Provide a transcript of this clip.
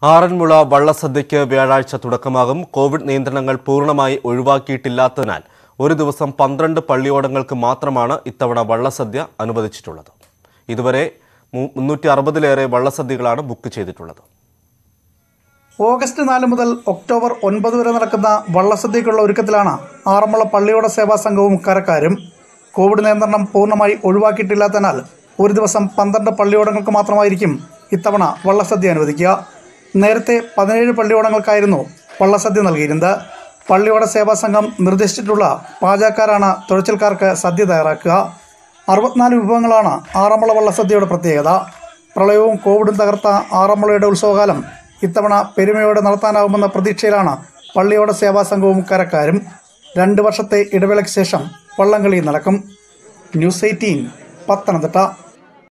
ആറന്മുള വള്ളസദ്യയ്ക്ക് വ്യാഴാഴ്ച തുടക്കമാകും കോവിഡ് നിയന്ത്രണങ്ങൾ പൂർണ്ണമായി ഒഴിവാക്കിയിട്ടില്ലാത്തതിനാൽ ഒരു ദിവസം പന്ത്രണ്ട് പള്ളിയോടങ്ങൾക്ക് മാത്രമാണ് ഇത്തവണ വള്ളസദ്യ അനുവദിച്ചിട്ടുള്ളത് ഇതുവരെ മു- മുന്നൂറ്റി അറുപതിലേറെ വള്ളസദ്യകളാണ് ബുക്ക് ചെയ്തിട്ടുള്ളത് ഓഗസ്റ്റ് നാല് മുതൽ ഒക്ടോബർ ഒൻപത് വരെ നടക്കുന്ന വള്ളസദ്യക്കുള്ള ഒരുക്കത്തിലാണ് ആറന്മുള പള്ളിയോട സേവാ സംഘവും കരക്കാരും കോവിഡ് നിയന്ത്രണം പൂർണ്ണമായി ഒഴിവാക്കിയിട്ടില്ലാത്തതിനാൽ ഒരു ദിവസം പന്ത്രണ്ട് പള്ളിയോടങ്ങൾക്ക് മാത്രമായിരിക്കും ഇത്തവണ വള്ളസദ്യ അനുവദിക്കുക നേരത്തെ പതിനേഴ് പള്ളിയോടങ്ങൾക്കായിരുന്നു വള്ളസദ്യ നൽകിയിരുന്നത് പള്ളിയോട സേവാ സംഘം നിർദ്ദേശിച്ചിട്ടുള്ള പാചകക്കാരാണ് തുഴച്ചിൽക്കാർക്ക് സദ്യ തയ്യാറാക്കുക അറുപത്തിനാല് വിഭവങ്ങളാണ് ആറന്മുള വള്ളസദ്യയുടെ പ്രത്യേകത പ്രളയവും കോവിഡും തകർത്ത ആറന്മുളയുടെ ഉത്സവകാലം ഇത്തവണ പെരുമയോടെ നടത്താനാവുമെന്ന പ്രതീക്ഷയിലാണ് പള്ളിയോട സേവാ സംഘവും കരക്കാരും രണ്ട് വർഷത്തെ ഇടവേളയ്ക്ക് ശേഷം വള്ളംകളി നടക്കും ന്യൂസ് എയ്റ്റീൻ പത്തനംതിട്ട